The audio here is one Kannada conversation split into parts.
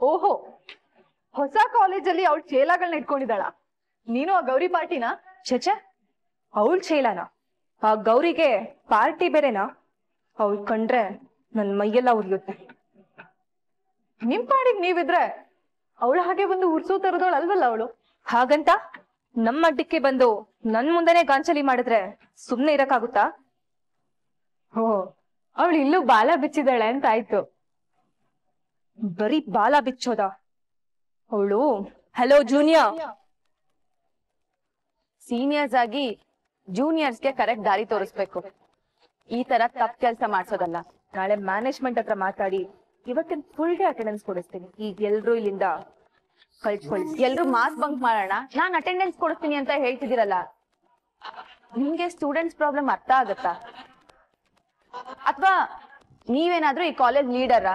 ಓಹೋ ಹೊಸ ಕಾಲೇಜಲ್ಲಿ ಅವಳು ಚೇಲಾಗಳನ್ನ ಇಟ್ಕೊಂಡಿದ್ದಾಳ ನೀನು ಆ ಗೌರಿ ಪಾರ್ಟಿನ ಚಚೆ ಅವಳ ಚೈಲಾನ ಆ ಗೌರಿಗೆ ಪಾರ್ಟಿ ಬೇರೆನಾ ಅವಳು ಕಂಡ್ರೆ ನನ್ ಮೈಯೆಲ್ಲ ಉರಿಯುತ್ತೆ ನಿಮ್ ಪಾಡಿಗೆ ನೀವಿದ್ರೆ ಅವಳು ಹಾಗೆ ಬಂದು ಉರ್ಸೋ ತರದವಳು ಅಲ್ವಲ್ಲ ಅವಳು ಹಾಗಂತ ನಮ್ಮ ಅಡ್ಡಕ್ಕೆ ಬಂದು ನನ್ ಮುಂದೆನೆ ಗಾಂಚಲಿ ಮಾಡಿದ್ರೆ ಸುಮ್ನೆ ಇರಕ್ಕಾಗುತ್ತಾ ಓ ಅವಳು ಇಲ್ಲೂ ಬಾಲ ಬಿಚ್ಚಿದಾಳೆ ಅಂತ ಆಯ್ತು ಬರೀ ಬಾಲ ಬಿಚ್ಚೋದ ಅವಳು ಹಲೋ ಜೂನಿಯರ್ ಸೀನಿಯರ್ಸ್ ಆಗಿ ಜೂನಿಯರ್ಸ್ಗೆ ಕರೆಕ್ಟ್ ದಾರಿ ತೋರಿಸ್ಬೇಕು ಈ ತರ ತಪ್ಪು ಕೆಲಸ ಮಾಡ್ಸೋದಲ್ಲ ನಾಳೆ ಮ್ಯಾನೇಜ್ಮೆಂಟ್ ಹತ್ರ ಮಾತಾಡಿ ಇವತ್ತಿನ ಫುಲ್ ಡೇ ಅಟೆಂಡೆನ್ಸ್ ಕೊಡಿಸ್ತೀನಿ ಈಗ ಎಲ್ರು ಇಲ್ಲಿಂದ ಕಳ್ಸ್ಕೊಳ್ಳಿ ಎಲ್ರು ಮಾಸ್ ಬಂಕ್ ಮಾಡೋಣ ನಾನ್ ಅಟೆಂಡೆನ್ಸ್ ಕೊಡ್ತೀನಿ ಅಂತ ಹೇಳ್ತಿದ್ದೀರಲ್ಲ ನಿಮ್ಗೆ ಸ್ಟೂಡೆಂಟ್ಸ್ ಪ್ರಾಬ್ಲಮ್ ಅರ್ಥ ಆಗತ್ತಾ ಅಥವಾ ನೀವೇನಾದ್ರೂ ಈ ಕಾಲೇಜ್ ಲೀಡರಾ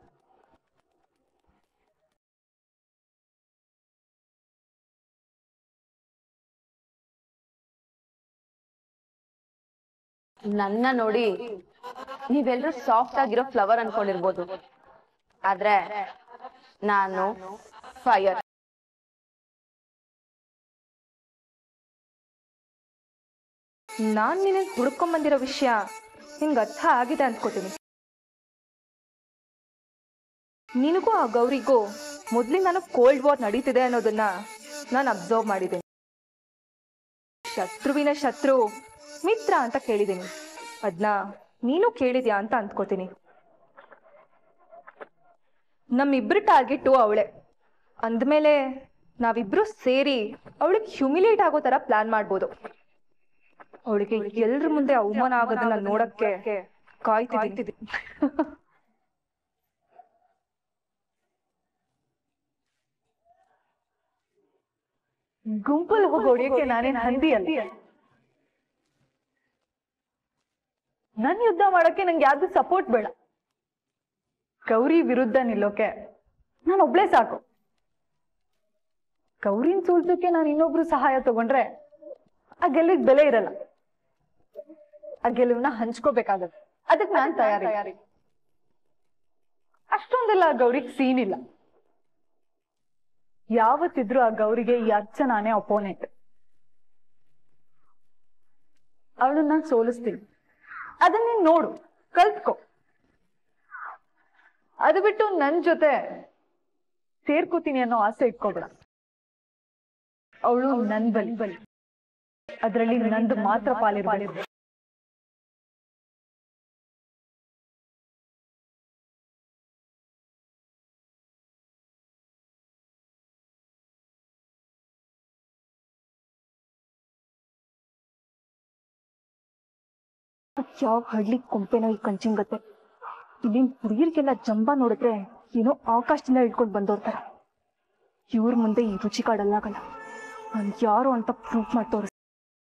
ನನ್ನ ನೋಡಿ ನೀವೆಲ್ಲರೂ ಸಾಫ್ಟ್ ಆಗಿರೋ ಫ್ಲವರ್ ಅನ್ಕೊಂಡಿರ್ಬೋದು ಆದ್ರೆ ನಾನು ಫೈರ್ ನಾನ್ ನಿನ್ನ ಹುಡ್ಕೊಂಡ್ ಬಂದಿರೋ ವಿಷಯ ನಿನ್ಗೆ ಅರ್ಥ ಆಗಿದೆ ಅನ್ಕೋತೀನಿ ನಿನಗೂ ಆ ಗೌರಿಗೂ ಮೊದ್ಲಿಂದಾನು ಕೋಲ್ಡ್ ವಾರ್ ನಡೀತಿದೆ ಅನ್ನೋದನ್ನ ನಾನು ಅಬ್ಸರ್ವ್ ಮಾಡಿದ್ದೀನಿ ಶತ್ರುವಿನ ಶತ್ರು ಮಿತ್ರ ಅಂತ ಕೇಳಿದ್ದೀನಿ ಅದನ್ನ ನೀನು ಕೇಳಿದ್ಯಾ ಅಂತ ಅಂದ್ಕೋತೀನಿ ನಮ್ಮಿಬ್ರು ಟಾರ್ಗೆಟು ಅವಳೆ ಅಂದ್ಮೇಲೆ ನಾವಿಬ್ರು ಸೇರಿ ಅವಳಿಗೆ ಹ್ಯುಮಿಲೇಟ್ ಆಗೋ ತರ ಪ್ಲಾನ್ ಮಾಡ್ಬೋದು ಅವಳಿಗೆ ಎಲ್ರ ಮುಂದೆ ಅವಮಾನ ಆಗೋದನ್ನ ನೋಡಕ್ಕೆ ಕಾಯ್ತಿದ್ದೀನಿ ಗುಂಪಲ್ಲಿ ಹೋಗಿ ಹೊಡಿಯಕ್ಕೆ ನಾನೇನ್ ಹಂದಿ ಅಲ್ಲ ನನ್ ಯುದ್ಧ ಮಾಡಕ್ಕೆ ನಂಗೆ ಯಾವ್ದು ಸಪೋರ್ಟ್ ಬೇಡ ಗೌರಿ ವಿರುದ್ಧ ನಿಲ್ಲೋಕೆ ನಾನು ಒಬ್ಳೇ ಸಾಕು ಗೌರಿನ್ ಸೋಲ್ಸೋಕೆ ನಾನು ಇನ್ನೊಬ್ರು ಸಹಾಯ ತಗೊಂಡ್ರೆ ಆ ಗೆಲುವಿಗೆ ಬೆಲೆ ಇರಲ್ಲ ಆ ಗೆಲುವನ್ನ ಹಂಚ್ಕೋಬೇಕಾಗತ್ತೆ ಅದಕ್ಕೆ ನಾನ್ ತಯಾರಿ ಅಷ್ಟೊಂದೆಲ್ಲ ಆ ಗೌರಿಗ್ ಸೀನ್ ಇಲ್ಲ ಯಾವತ್ತಿದ್ರು ಆ ಗೌರಿಗೆ ಈ ಅರ್ಚನಾನೇ ಅಪೋನೆಂಟ್ ಅವಳನ್ನ ನಾನ್ ಸೋಲಿಸ್ತೀನಿ ಅದನ್ನ ನೀನ್ ನೋಡು ಕಲ್ತ್ಕೊ ಅದು ಬಿಟ್ಟು ನನ್ ಜೊತೆ ಸೇರ್ಕೋತೀನಿ ಅನ್ನೋ ಆಸೆ ಇಟ್ಕೋಬೇಡ ಅವಳು ನನ್ ಬಲಿ ಬಲಿ ಅದ್ರಲ್ಲಿ ನಂದು ಮಾತ್ರ ಪಾಲಿರ್ಬಾರ್ದು ಯಾವ ಹಳ್ಳಿ ಕೊಂಪೆನೋ ಈ ಕಂಚಿಂಗತ್ತೆ ಇಲ್ಲಿನ ಹುಡುಗಿರ್ಗೆಲ್ಲ ಜಂಬ ನೋಡಿದ್ರೆ ಏನೋ ಆಕಾಶದಿಂದ ಇಟ್ಕೊಂಡು ಬಂದೋರ್ ತರ ಇವ್ರ ಮುಂದೆ ಈ ರುಚಿ ಕಾಡಲ್ಲಾಗಲ್ಲ ನಾನು ಯಾರು ಅಂತ ಪ್ರೂಫ್ ಮಾಡಿ ತೋರಿಸ್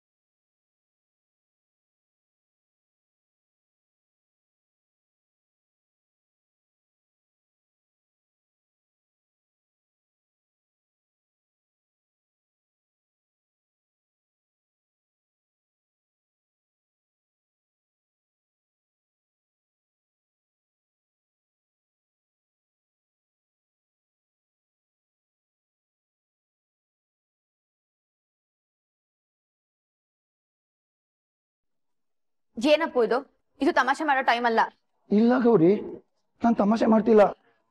ಏನಪ್ಪು ಇದು ಇದು ತಮಾಷೆ ಮಾಡೋ ಟೈಮ್ ಅಲ್ಲ ಇಲ್ಲ ಗೌರಿ ನಾನ್ ತಮಾಷೆ ಮಾಡ್ತಿಲ್ಲ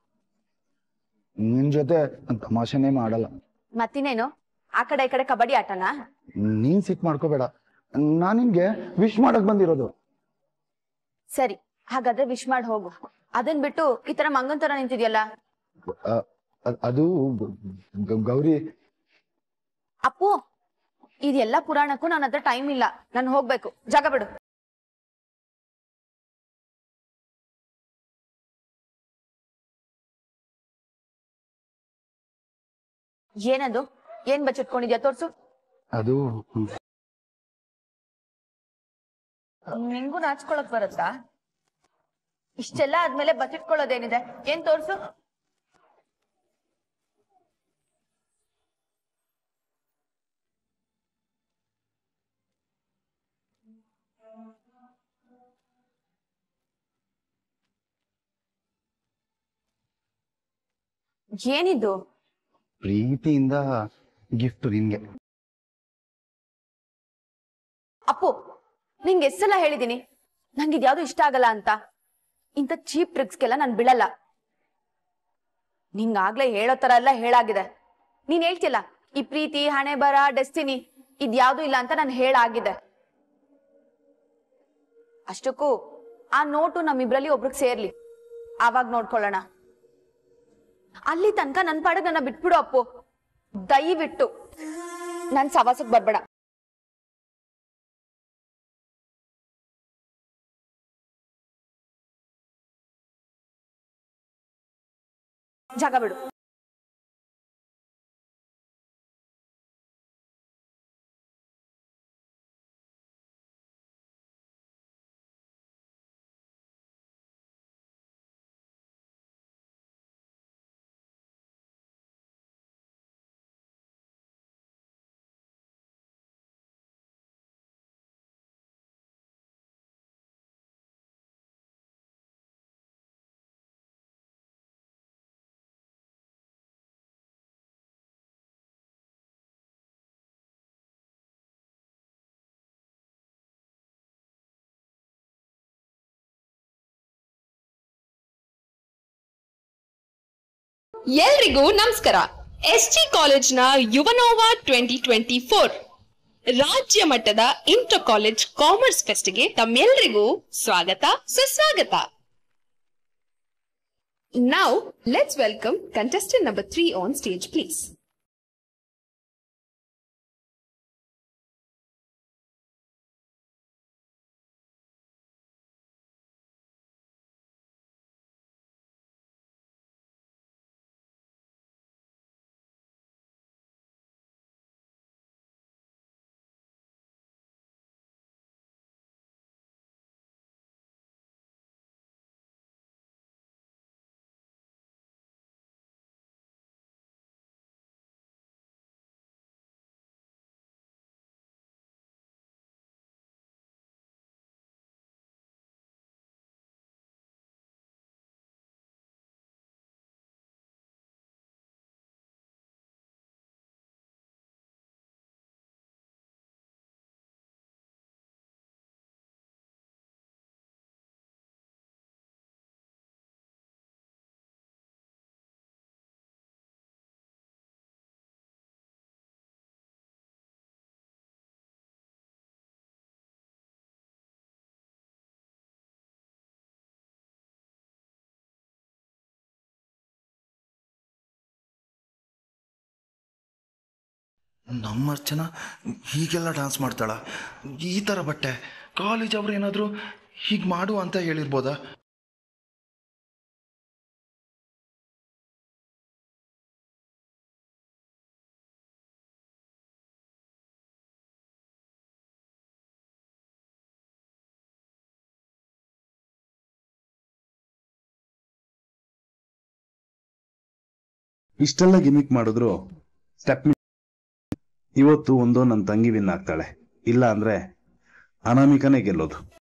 ನಿನ್ ಜೊತೆ ನಾನ್ ತಮಾಷೆನೇ ಮಾಡಲ್ಲ ಮತ್ತಿನೇನು ಆ ಕಡೆ ಈ ಕಡೆ ಕಬಡ್ಡಿ ಆಟನಾ ನೀನ್ ಸಿಟ್ ಮಾಡ್ಕೋಬೇಡ ನಾನ್ ನಿನ್ಗೆ ವಿಶ್ ಮಾಡಕ್ ಬಂದಿರೋದು ಸರಿ ಹಾಗಾದ್ರೆ ವಿಶ್ ಮಾಡಿ ಹೋಗು ಅದನ್ ಬಿಟ್ಟು ಈ ತರ ಮಂಗನ್ ತರ ನಿಂತಿದ್ಯಲ್ಲ ಅ, ಅ- ಅದು ಗ- ಗೌರಿ ಅಪ್ಪು ಇದೆಲ್ಲ ಪುರಾಣಕ್ಕೂ ನನ್ನ ಹತ್ರ ಟೈಮ್ ಇಲ್ಲ ನಾನು ಹೋಗ್ಬೇಕು ಜಾಗ ಬಿಡು ಏನದು ಏನ್ ಬಚ್ಚಿಟ್ಕೊಂಡಿದ್ಯಾ ತೋರ್ಸು ಅದು ನಿಂಗೂ ನಾಚ್ಕೊಳಕ್ ಬರುತ್ತಾ ಇಷ್ಟೆಲ್ಲ ಆದ್ಮೇಲೆ ಬಚ್ಚಿಟ್ಕೊಳ್ಳೋದೇನಿದೆ ಏನ್ ತೋರ್ಸು ಏನಿದು ಪ್ರೀತಿಯಿಂದ ಗಿಫ್ಟ್ ನಿನ್ಗೆ ಅಪ್ಪು ನಿಂಗೆ ಎಷ್ಟ್ ಸಲ ಹೇಳಿದೀನಿ ನಂಗೆ ಇದ್ಯಾವ್ದು ಇಷ್ಟ ಆಗಲ್ಲ ಅಂತ ಇಂಥ ಚೀಪ್ ಟ್ರಿಕ್ಸ್ಗೆಲ್ಲ ನಾನು ಬಿಡಲ್ಲ ನಿಂಗಾಗ್ಲೇ ಹೇಳೋ ತರ ಎಲ್ಲ ಹೇಳಾಗಿದೆ ನೀನ್ ಹೇಳ್ತಿಲ್ಲ ಈ ಪ್ರೀತಿ ಹಣೆ ಬರ ಡೆಸ್ಟಿನಿ ಇದ್ಯಾವ್ದು ಇಲ್ಲ ಅಂತ ನಾನು ಹೇಳಾಗಿದೆ ಅಷ್ಟಕ್ಕೂ ಆ ನೋಟು ನಮ್ಮಿಬ್ರಲ್ಲಿ ಒಬ್ರಿಗೆ ಸೇರ್ಲಿ ಆವಾಗ ನೋಡ್ಕೊಳ್ಳೋಣ ಅಲ್ಲಿ ತನಕ ನನ್ ಪಾಡಿಗೆ ನನ್ನ ಬಿಟ್ಬಿಡು ಅಪ್ಪು ದಯವಿಟ್ಟು ನನ್ ಸವಾಸಕ್ ಬರ್ಬೇಡ ಜಾಗ ಬಿಡು ಎಲ್ರಿಗೂ ನಮಸ್ಕಾರ ಎಸ್ ಜಿ ಕಾಲೇಜ್ನ ಯುವನೋವಾ ಟ್ವೆಂಟಿ ಟ್ವೆಂಟಿ ಫೋರ್ ರಾಜ್ಯ ಮಟ್ಟದ ಇಂಟರ್ ಕಾಲೇಜ್ ಕಾಮರ್ಸ್ ಫೆಸ್ಟ್ಗೆ ತಮ್ಮೆಲ್ರಿಗೂ ಸ್ವಾಗತ ಸುಸ್ವಾಗತ now let's welcome contestant number three on stage please ನಮ್ಮ ಅರ್ಚನ ಹೀಗೆಲ್ಲ ಡ್ಯಾನ್ಸ್ ಮಾಡ್ತಾಳ ಈ ಥರ ಬಟ್ಟೆ ಕಾಲೇಜ್ ಅವ್ರು ಏನಾದರೂ ಹೀಗೆ ಮಾಡು ಅಂತ ಹೇಳಿರ್ಬೋದಾ ಇಷ್ಟೆಲ್ಲ ಗಿಮಿಕ್ ಮಾಡಿದ್ರು ಸ್ಟೆಪ್ ಇವತ್ತು ಒಂದೋ ನನ್ನ ತಂಗಿ ವಿನ್ ಆಗ್ತಾಳೆ ಇಲ್ಲ ಅಂದ್ರೆ ಅನಾಮಿಕನೇ ಗೆಲ್ಲೋದು